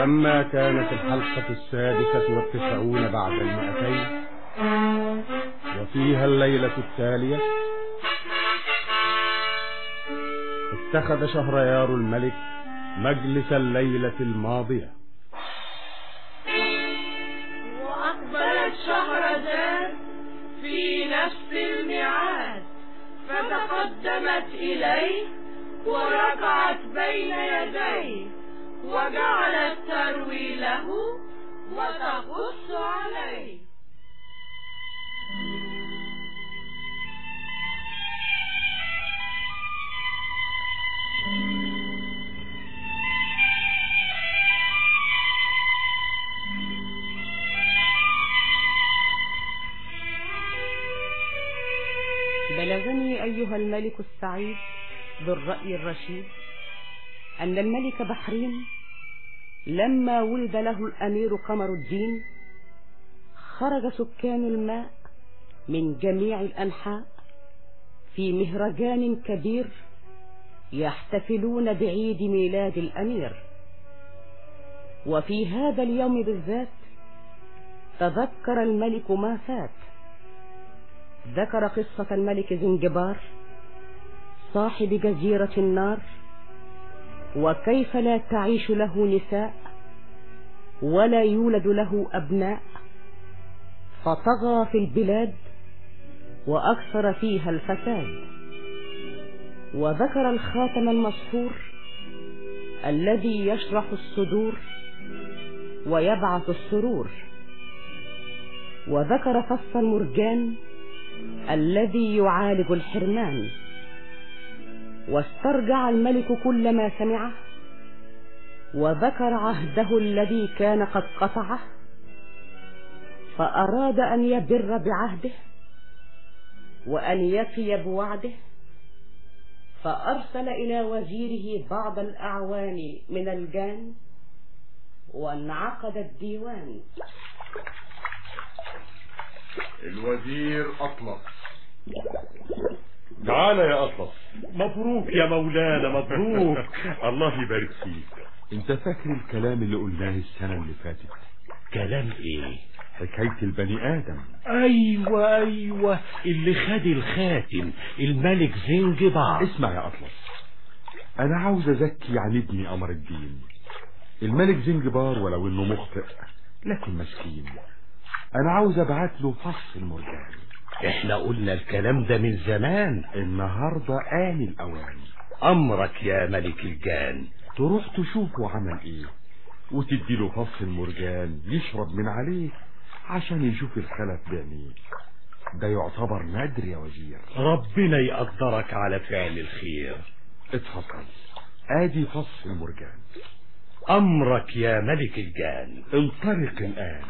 ولما كانت الحلقة السادسة والتسعون بعد المئتين وفيها الليلة التالية اتخذ شهريار الملك مجلس الليلة الماضية وأقبلت شهرزاد في نفس الميعاد فتقدمت إليه وركعت بين يديه وجعلت تروي له وتقص عليه بلغني أيها الملك السعيد بالرأي الرشيد أن الملك بحرين لما ولد له الأمير قمر الدين خرج سكان الماء من جميع الأنحاء في مهرجان كبير يحتفلون بعيد ميلاد الأمير وفي هذا اليوم بالذات تذكر الملك ما فات ذكر قصة الملك زنجبار صاحب جزيرة النار وكيف لا تعيش له نساء ولا يولد له أبناء فطغى في البلاد وأكثر فيها الفساد وذكر الخاتم المصفور الذي يشرح الصدور ويبعث السرور وذكر فص المرجان الذي يعالج الحرمان واسترجع الملك كل ما سمعه وذكر عهده الذي كان قد قطعه فأراد أن يبر بعهده وأن يفي بوعده فأرسل إلى وزيره بعض الأعوان من الجان وانعقد الديوان الوزير أطلس تعال يا أطلس مبروك يا مولانا مبروك الله يبارك فيك انت فاكر الكلام اللي قلناه السنة اللي فاتت كلام ايه حكاية البني آدم ايوه ايوه اللي خد الخاتم الملك زنجبار اسمع يا أطلس أنا عاوز أزكي عن ابني قمر الدين الملك زنجبار ولو إنه مخطئ لكن مسكين أنا عاوز أبعت له فص المرجان احنا قلنا الكلام ده من زمان النهاردة آن الأوان امرك يا ملك الجان تروح تشوفه عمل ايه وتديله فص المرجان يشرب من عليه عشان يشوف الخلف بعينيه ده يعتبر نادر يا وزير ربنا يقدرك على فعل الخير اتفضل ادي فص المرجان امرك يا ملك الجان انطلق الان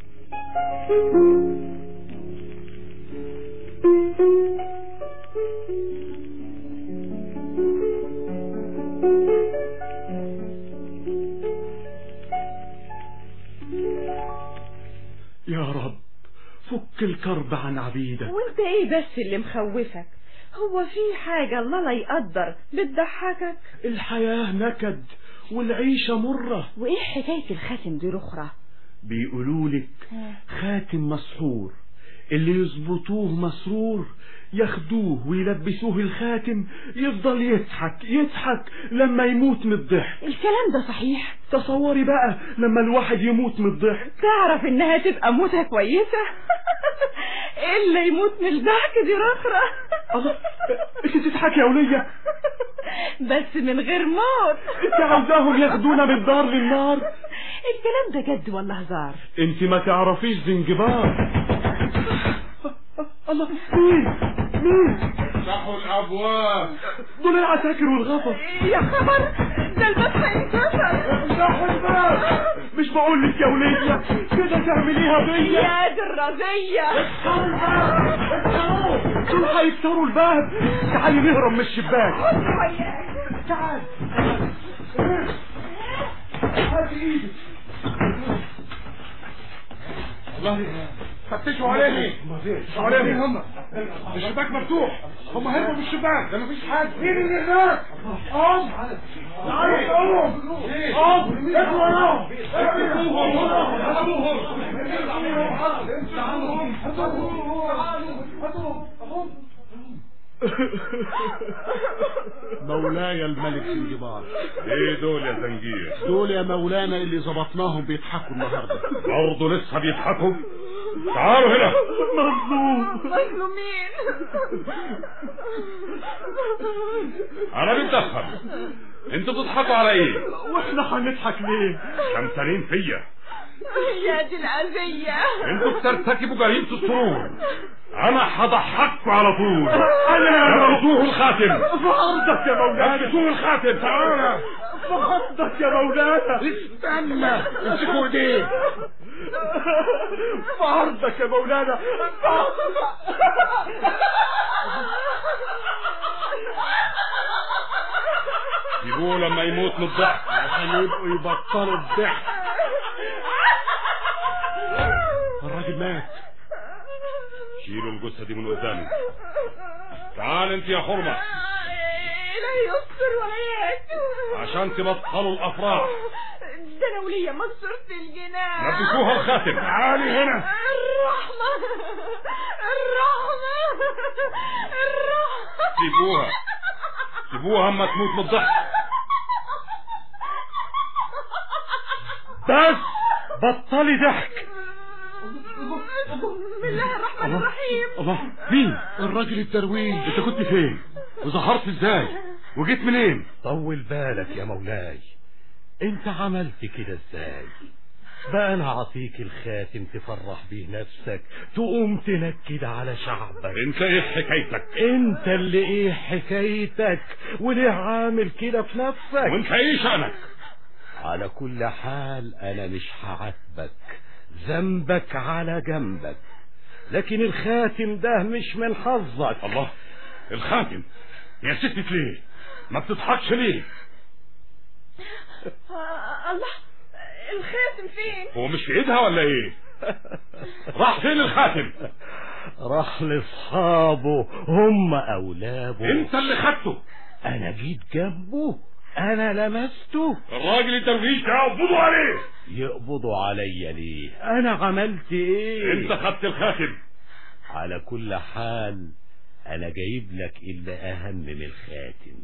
يا رب فك الكرب عن عبيدك وانت ايه بس اللي مخوفك هو في حاجة الله لا يقدر بتضحكك الحياة نكد والعيشة مرة وايه حكاية الخاتم دي رخرة بيقولولك خاتم مسحور اللي يظبطوه مسرور ياخدوه ويلبسوه الخاتم يفضل يضحك يضحك لما يموت من الضحك الكلام ده صحيح تصوري بقى لما الواحد يموت من الضحك تعرف انها تبقى موتة كويسة الا يموت من الضحك دي رخرة الله انت تضحكي يا ولية بس من غير موت انت عاوزاهم ياخدونا من الدار للنار الكلام ده جد ولا هزار انت ما تعرفيش زنجبار الله مين مين افتحوا الابواب دول العساكر والغفر يا خبر ده الباب هينكسر افتحوا الباب مش بقول لك يا ولية كده تعمليها بيا يا دي الرزية اكسروا الباب اكسروه دول هيكسروا الباب تعالي نهرب من الشباك تعال هاتي ايدك والله فتشوا عليه فتشوا عليه مين هم الشباك مفتوح هم هربوا من الشباك ده مفيش حد مين اللي هناك قوم تعالوا قوم قوم اجروا وراهم مولاي الملك سنجبار ايه دول يا زنجير دول يا مولانا اللي ظبطناهم بيضحكوا النهارده برضه لسه بيضحكوا تعالوا هنا مظلومين انا بتدخل انتوا بتضحكوا على ايه واحنا هنضحك ليه شمسانين فيا يا دي الأذية انتوا بترتكبوا جريمة السرور انا هضحكوا على طول انا لبسوه الخاتم في عرضك يا مولانا لبسوه الخاتم تعالى في عرضك يا مولانا استنى امسكوا ايديه في عرضك يا مولانا في عرضك سيبوه لما يموت من الضحك عشان يبقوا يبطلوا الضحك الراجل مات شيلوا الجثة دي من قدامي تعال انت يا حرمة لا يستر وياك عشان تبطلوا الافراح ده انا وليا مكسورة الجناح لبسوها الخاتم تعالي هنا الرحمة الرحمة الرحمة سيبوها سيبوها اما تموت من الضحك بس بطلي ضحك بسم الله الرحمن الرحيم الله مين الراجل الدرويش انت كنت فين وظهرت ازاي وجيت منين طول بالك يا مولاي انت عملت كده ازاي بقى انا اعطيك الخاتم تفرح بيه نفسك تقوم تنكد على شعبك انت ايه حكايتك انت اللي ايه حكايتك وليه عامل كده في نفسك وانت ايه شأنك على كل حال انا مش هعاتبك ذنبك على جنبك لكن الخاتم ده مش من حظك الله الخاتم يا ستك ليه ما بتضحكش ليه آه، الله الخاتم فين هو مش في ايدها ولا ايه راح فين الخاتم راح لاصحابه هم اولابه انت اللي خدته انا جيت جنبه انا لمسته الراجل الدرويش ده قبضوا عليه يقبضوا عليا ليه انا عملت ايه انت خدت الخاتم على كل حال انا جايب لك اللي اهم من الخاتم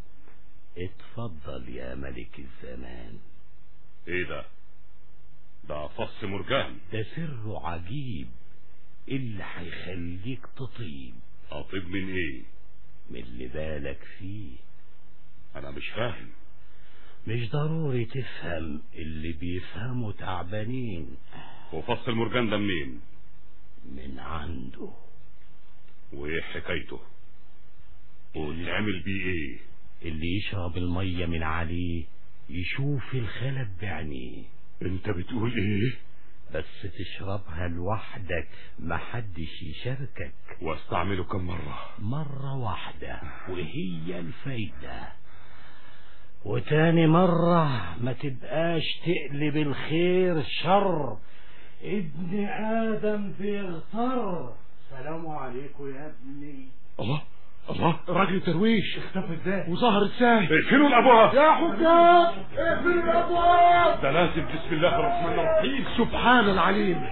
اتفضل يا ملك الزمان ايه ده ده فص مرجان ده سر عجيب اللي هيخليك تطيب اطيب من ايه من اللي بالك فيه انا مش فاهم مش ضروري تفهم اللي بيفهموا تعبانين وفص المرجان ده منين من عنده وايه حكايته وتعمل بيه ايه اللي يشرب المية من عليه يشوف الخلب بعينيه انت بتقول ايه بس تشربها لوحدك محدش يشاركك واستعمله كم مرة مرة واحدة وهي الفايدة وتاني مرة ما تبقاش تقلب الخير شر ابن آدم بيغتر سلام عليكم يا ابني الله الله الراجل الدرويش اختفى ازاي وظهر ازاي اقفلوا الابواب يا حجاج اقفلوا الابواب ده لازم بسم الله الرحمن الرحيم سبحان العليم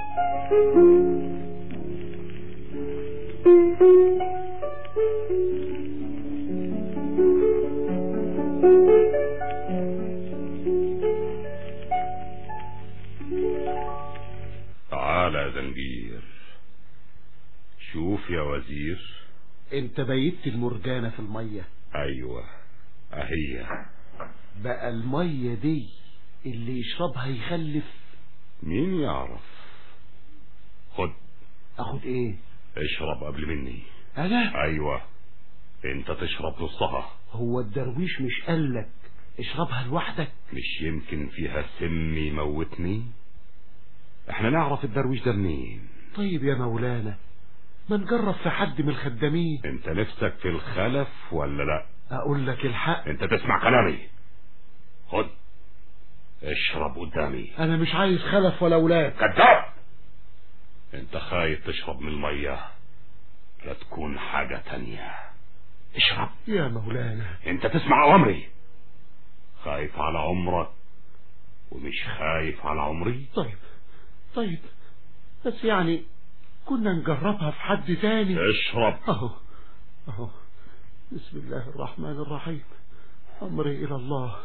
تعال يا زنجير شوف يا وزير انت بيت المرجانة في المية ايوه اهي بقى المية دي اللي يشربها يخلف مين يعرف خد اخد ايه اشرب قبل مني انا ايوه انت تشرب نصها هو الدرويش مش قالك اشربها لوحدك مش يمكن فيها سم يموتني احنا نعرف الدرويش ده منين طيب يا مولانا ما نجرب في حد من الخدامين انت نفسك في الخلف ولا لا اقول لك الحق انت تسمع كلامي خد اشرب قدامي انا مش عايز خلف ولا اولاد كذاب انت خايف تشرب من المية لا تكون حاجة تانية اشرب يا مولانا انت تسمع اوامري خايف على عمرك ومش خايف على عمري طيب طيب بس يعني كنا نجربها في حد تاني اشرب اهو اهو بسم الله الرحمن الرحيم امري الى الله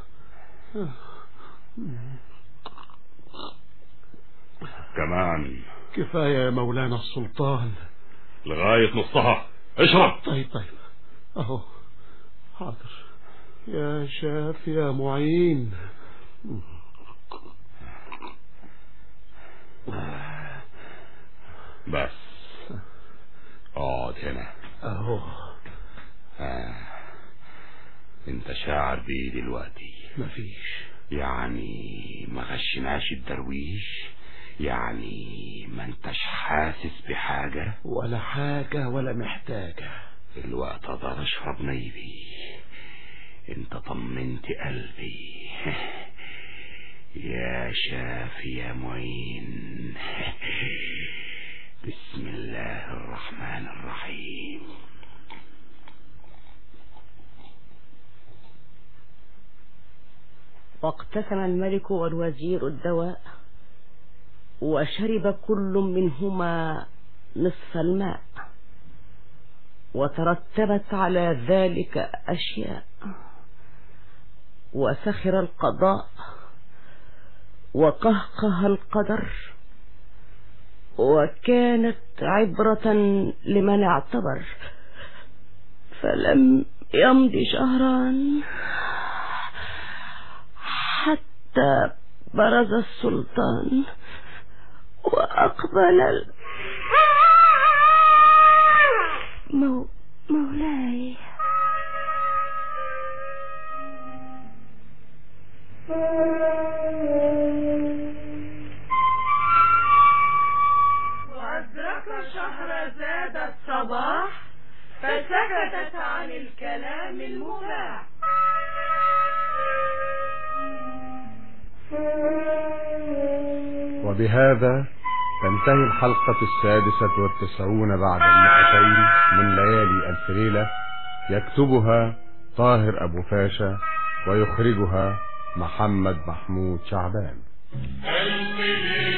كمان كفايه يا مولانا السلطان لغاية نصها اشرب طيب طيب اهو حاضر يا شاف يا معين بس اقعد هنا اهو آه. انت شاعر بايه دلوقتي مفيش يعني ما غشناش الدرويش يعني ما انتش حاسس بحاجة ولا حاجة ولا محتاجة الوقت اقدر اشرب نيبي انت طمنت قلبي يا شافي يا معين بسم الله الرحمن الرحيم واقتسم الملك والوزير الدواء وشرب كل منهما نصف الماء وترتبت على ذلك أشياء وسخر القضاء وقهقه القدر وكانت عبرة لمن اعتبر فلم يمض شهران حتى برز السلطان وأقبل ال... مو... مولاي وأدرك شهرزاد الصباح فسكتت عن الكلام المباح وبهذا تنتهي الحلقة السادسة والتسعون بعد المئتين من ليالي ألف ليلة يكتبها طاهر أبو فاشا ويخرجها محمد محمود شعبان ألف ليلة